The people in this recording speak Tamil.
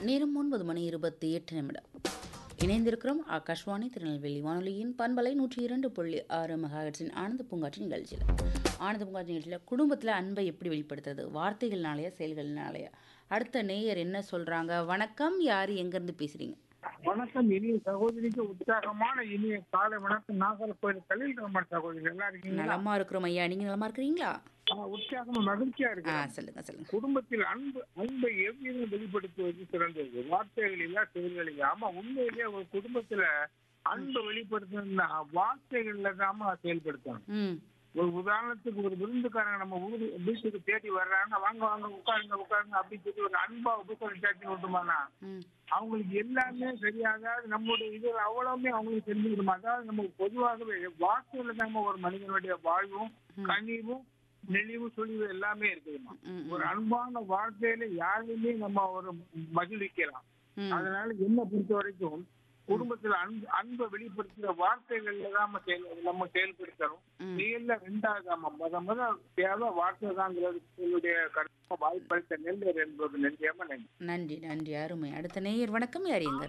நேரம் ஒன்பது மணி இருபத்தி எட்டு நிமிடம் இணைந்திருக்கிறோம் ஆகாஷ்வாணி திருநெல்வேலி வானொலியின் பண்பலை நூற்றி இரண்டு புள்ளி ஆறு மெகாஹெட்ஸின் ஆனந்த பூங்காட்சி நிகழ்ச்சியில் ஆனந்த பூங்காட்சி நிகழ்ச்சியில் குடும்பத்தில் அன்பை எப்படி வெளிப்படுத்துறது வார்த்தைகள்னாலயா செயல்கள்னாலயா அடுத்த நேயர் என்ன சொல்கிறாங்க வணக்கம் யார் எங்கேருந்து பேசுகிறீங்க வணக்கம் இனிய சகோதரிக்கு உற்சாகமான இனிய காலை வணக்கம் நாகர்கோயில் கலில் ரமன் சகோதரி நல்லா இருக்கீங்களா நலமா இருக்கிறோம் ஐயா நீங்கள் நலமா இருக்கிறீங்களா ஆ, உற்சாகமா மகிழ்ச்சியா ஆ இருக்கு சொல்லுங்க சொல்லுங்க குடும்பத்தில் அன்பு அன்பை எவ்விதம் வெளிப்படுத்துவது சிறந்தது வார்த்தைகள் இல்ல செயல்கள் இல்ல ஆமா உண்மையிலேயே ஒரு குடும்பத்துல அன்பை வெளிப்படுத்தணும்னா வார்த்தைகள்ல தாம செயல்படுத்தணும் ம் ஒரு உதாரணத்துக்கு ஒரு விருந்துக்காரங்க நம்ம ஊரு வீட்டுக்கு தேடி வர்றாங்க வாங்க வாங்க உட்காருங்க உட்காருங்க அப்படின்னு சொல்லி ஒரு அன்பா உபசரம் சாட்சி விட்டுமானா ம் அவங்களுக்கு எல்லாமே சரியாக நம்மளுடைய இது அவ்வளவுமே அவங்களுக்கு தெரிஞ்சுக்கணும் அதாவது நமக்கு பொதுவாகவே வார்த்தையில நம்ம ஒரு மனிதனுடைய வாழ்வும் கனிவும் நெளிவும் சொல்லிவு எல்லாமே இருக்குதுமா ம், ஒரு அன்பான வார்த்தையில யாரையுமே நம்ம ஒரு மகிழ்விக்கலாம் ம் அதனால என்ன பொறுத்த வரைக்கும் குடும்பத்துல அன்பு அன்பை வெளிப்படுத்துற வார்த்தைகள்ல தான் நம்ம செயல் நம்ம செயல்படுத்தணும் ம். செயல்ல ரெண்டாவது ஆமா முத முத தேவை வார்த்தை தாங்கிறது என்னுடைய கருத்து வாய்ப்பளித்த நெல்லர் என்பது நெஞ்சியமா நன்றி நன்றி நன்றி அருமை அடுத்த நேயர் வணக்கம் யார் எங்க